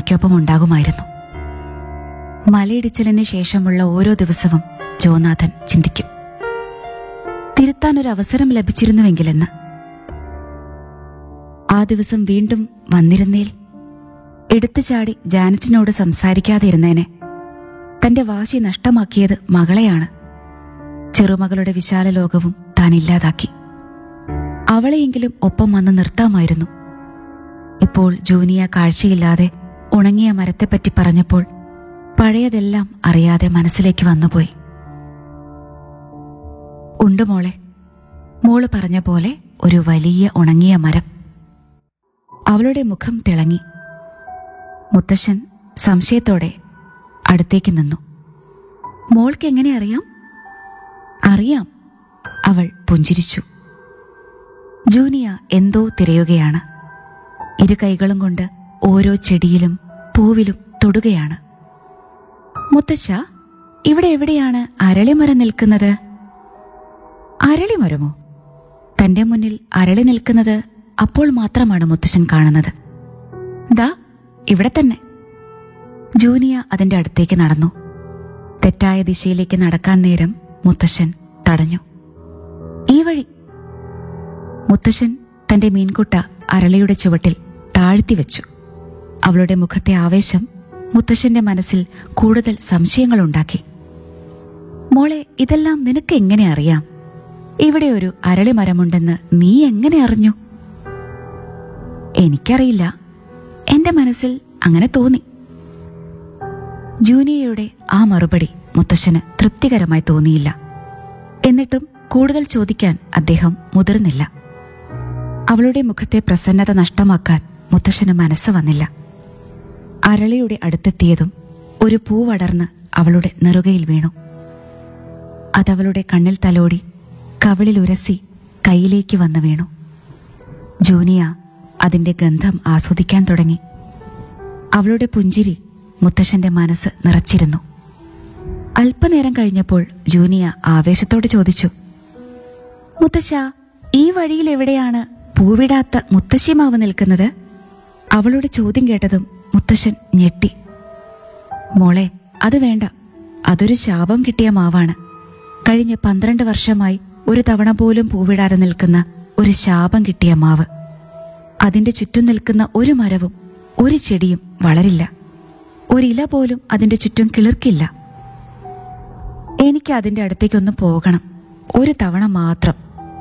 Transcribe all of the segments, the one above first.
തനിക്കൊപ്പം ഉണ്ടാകുമായിരുന്നു മലയിടിച്ചിലിന് ശേഷമുള്ള ഓരോ ദിവസവും ജോനാഥൻ ചിന്തിക്കും തിരുത്താൻ ഒരു അവസരം ലഭിച്ചിരുന്നുവെങ്കിലെന്ന് ആ ദിവസം വീണ്ടും വന്നിരുന്നേൽ എടുത്തു ചാടി ജാനറ്റിനോട് സംസാരിക്കാതെ ഇരുന്നേനെ തന്റെ വാശി നഷ്ടമാക്കിയത് മകളെയാണ് ചെറുമകളുടെ വിശാല ലോകവും താൻ ഇല്ലാതാക്കി അവളെയെങ്കിലും ഒപ്പം വന്ന് നിർത്താമായിരുന്നു ഇപ്പോൾ ജൂനിയ കാഴ്ചയില്ലാതെ ഉണങ്ങിയ മരത്തെപ്പറ്റി പറഞ്ഞപ്പോൾ പഴയതെല്ലാം അറിയാതെ മനസ്സിലേക്ക് വന്നുപോയി ഉണ്ട് മോളെ മോള് പറഞ്ഞ പോലെ ഒരു വലിയ ഉണങ്ങിയ മരം അവളുടെ മുഖം തിളങ്ങി മുത്തശ്ശൻ സംശയത്തോടെ അടുത്തേക്ക് നിന്നു മോൾക്ക് എങ്ങനെ അറിയാം അറിയാം അവൾ പുഞ്ചിരിച്ചു ജൂനിയ എന്തോ തിരയുകയാണ് ഇരു കൈകളും കൊണ്ട് ഓരോ ചെടിയിലും പൂവിലും തൊടുകയാണ് മുത്തശ്ശ ഇവിടെ എവിടെയാണ് അരളിമരം നിൽക്കുന്നത് അരളിമരമോ തന്റെ മുന്നിൽ അരളി നിൽക്കുന്നത് അപ്പോൾ മാത്രമാണ് മുത്തശ്ശൻ കാണുന്നത് ദാ ഇവിടെ തന്നെ ജൂനിയ അതിന്റെ അടുത്തേക്ക് നടന്നു തെറ്റായ ദിശയിലേക്ക് നടക്കാൻ നേരം മുത്തശ്ശൻ തടഞ്ഞു ഈ വഴി മുത്തശ്ശൻ തന്റെ മീൻകുട്ട അരളിയുടെ ചുവട്ടിൽ താഴ്ത്തിവെച്ചു അവളുടെ മുഖത്തെ ആവേശം മുത്തശ്ശന്റെ മനസ്സിൽ കൂടുതൽ സംശയങ്ങളുണ്ടാക്കി മോളെ ഇതെല്ലാം നിനക്ക് എങ്ങനെ അറിയാം ഇവിടെ ഒരു അരളി മരമുണ്ടെന്ന് നീ എങ്ങനെ അറിഞ്ഞു എനിക്കറിയില്ല എന്റെ മനസ്സിൽ അങ്ങനെ തോന്നി ജൂനിയയുടെ ആ മറുപടി മുത്തശ്ശന് തൃപ്തികരമായി തോന്നിയില്ല എന്നിട്ടും കൂടുതൽ ചോദിക്കാൻ അദ്ദേഹം മുതിർന്നില്ല അവളുടെ മുഖത്തെ പ്രസന്നത നഷ്ടമാക്കാൻ മുത്തശ്ശന് മനസ്സ് വന്നില്ല അരളിയുടെ അടുത്തെത്തിയതും ഒരു പൂവടർന്ന് അവളുടെ നെറുകയിൽ വീണു അതവളുടെ കണ്ണിൽ തലോടി കവിളിൽ ഉരസി കയ്യിലേക്ക് വന്നു വീണു ജൂനിയ അതിന്റെ ഗന്ധം ആസ്വദിക്കാൻ തുടങ്ങി അവളുടെ പുഞ്ചിരി മുത്തശ്ശന്റെ മനസ്സ് നിറച്ചിരുന്നു അല്പനേരം കഴിഞ്ഞപ്പോൾ ജൂനിയ ആവേശത്തോടെ ചോദിച്ചു മുത്തശ്ശ ഈ വഴിയിൽ എവിടെയാണ് പൂവിടാത്ത മുത്തശ്ശിമാവ് നിൽക്കുന്നത് അവളുടെ ചോദ്യം കേട്ടതും മുത്തശ്ശൻ ഞെട്ടി മോളെ അത് വേണ്ട അതൊരു ശാപം കിട്ടിയ മാവാണ് കഴിഞ്ഞ പന്ത്രണ്ട് വർഷമായി ഒരു തവണ പോലും പൂവിടാതെ നിൽക്കുന്ന ഒരു ശാപം കിട്ടിയ മാവ് അതിന്റെ ചുറ്റും നിൽക്കുന്ന ഒരു മരവും ഒരു ചെടിയും വളരില്ല ഒരില പോലും അതിന്റെ ചുറ്റും കിളിർക്കില്ല എനിക്ക് അതിന്റെ അടുത്തേക്കൊന്ന് പോകണം ഒരു തവണ മാത്രം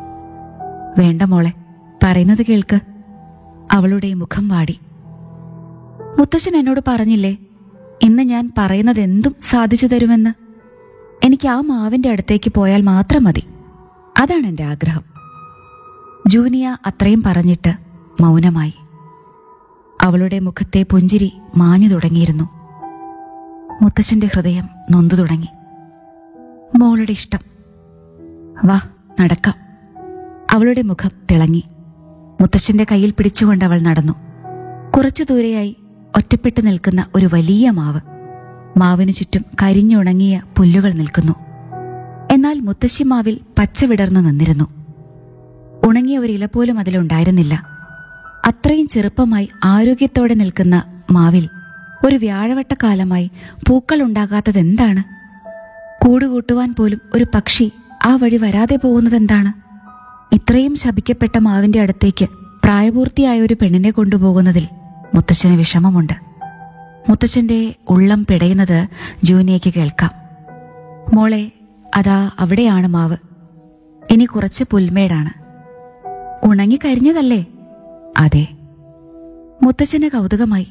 വേണ്ട മോളെ പറയുന്നത് കേൾക്ക് അവളുടെ മുഖം വാടി മുത്തശ്ശൻ എന്നോട് പറഞ്ഞില്ലേ ഇന്ന് ഞാൻ പറയുന്നത് എന്തും സാധിച്ചു തരുമെന്ന് എനിക്ക് ആ മാവിന്റെ അടുത്തേക്ക് പോയാൽ മാത്രം മതി അതാണ് എന്റെ ആഗ്രഹം ജൂനിയ അത്രയും പറഞ്ഞിട്ട് മൗനമായി അവളുടെ മുഖത്തെ പുഞ്ചിരി മാഞ്ഞു തുടങ്ങിയിരുന്നു മുത്തച്ഛന്റെ ഹൃദയം നൊന്തു തുടങ്ങി മോളുടെ ഇഷ്ടം വാ നടക്കാം അവളുടെ മുഖം തിളങ്ങി മുത്തച്ഛന്റെ കയ്യിൽ പിടിച്ചുകൊണ്ട് അവൾ നടന്നു കുറച്ചു ദൂരെയായി ഒറ്റപ്പെട്ടു നിൽക്കുന്ന ഒരു വലിയ മാവ് മാവിനു ചുറ്റും കരിഞ്ഞുണങ്ങിയ പുല്ലുകൾ നിൽക്കുന്നു എന്നാൽ മുത്തശ്ശി മാവിൽ പച്ച വിടർന്നു നിന്നിരുന്നു ഉണങ്ങിയ ഒരു ഇല പോലും അതിലുണ്ടായിരുന്നില്ല അത്രയും ചെറുപ്പമായി ആരോഗ്യത്തോടെ നിൽക്കുന്ന മാവിൽ ഒരു വ്യാഴവട്ടക്കാലമായി പൂക്കൾ ഉണ്ടാകാത്തതെന്താണ് കൂടുകൂട്ടുവാൻ പോലും ഒരു പക്ഷി ആ വഴി വരാതെ പോകുന്നതെന്താണ് ഇത്രയും ശപിക്കപ്പെട്ട മാവിന്റെ അടുത്തേക്ക് പ്രായപൂർത്തിയായ ഒരു പെണ്ണിനെ കൊണ്ടുപോകുന്നതിൽ മുത്തച്ഛന് വിഷമമുണ്ട് മുത്തച്ഛന്റെ ഉള്ളം പിടയുന്നത് ജൂനിയയ്ക്ക് കേൾക്കാം മോളെ അതാ അവിടെയാണ് മാവ് ഇനി കുറച്ച് പുൽമേടാണ് ഉണങ്ങിക്കരിഞ്ഞതല്ലേ അതെ മുത്തച്ഛന് കൗതുകമായി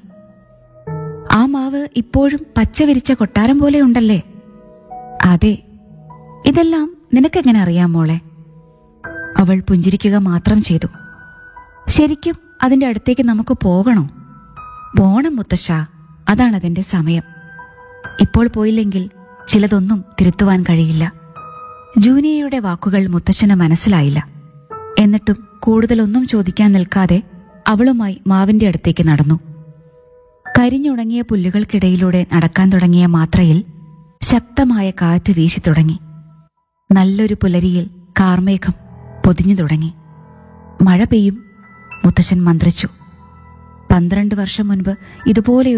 ആ മാവ് ഇപ്പോഴും പച്ച വിരിച്ച കൊട്ടാരം പോലെ ഉണ്ടല്ലേ അതെ ഇതെല്ലാം നിനക്കെങ്ങനെ അറിയാം മോളെ അവൾ പുഞ്ചിരിക്കുക മാത്രം ചെയ്തു ശരിക്കും അതിന്റെ അടുത്തേക്ക് നമുക്ക് പോകണോ പോണം മുത്തശ്ശ അതാണ് അതിന്റെ സമയം ഇപ്പോൾ പോയില്ലെങ്കിൽ ചിലതൊന്നും തിരുത്തുവാൻ കഴിയില്ല ജൂനിയയുടെ വാക്കുകൾ മുത്തശ്ശന് മനസ്സിലായില്ല എന്നിട്ടും കൂടുതലൊന്നും ചോദിക്കാൻ നിൽക്കാതെ അവളുമായി മാവിന്റെ അടുത്തേക്ക് നടന്നു കരിഞ്ഞുണങ്ങിയ പുല്ലുകൾക്കിടയിലൂടെ നടക്കാൻ തുടങ്ങിയ മാത്രയിൽ ശക്തമായ കാറ്റ് വീശി തുടങ്ങി നല്ലൊരു പുലരിയിൽ കാർമേഘം പൊതിഞ്ഞു തുടങ്ങി മഴ പെയ്യും മുത്തശ്ശൻ മന്ത്രിച്ചു പന്ത്രണ്ട് വർഷം മുൻപ് ഇതുപോലെ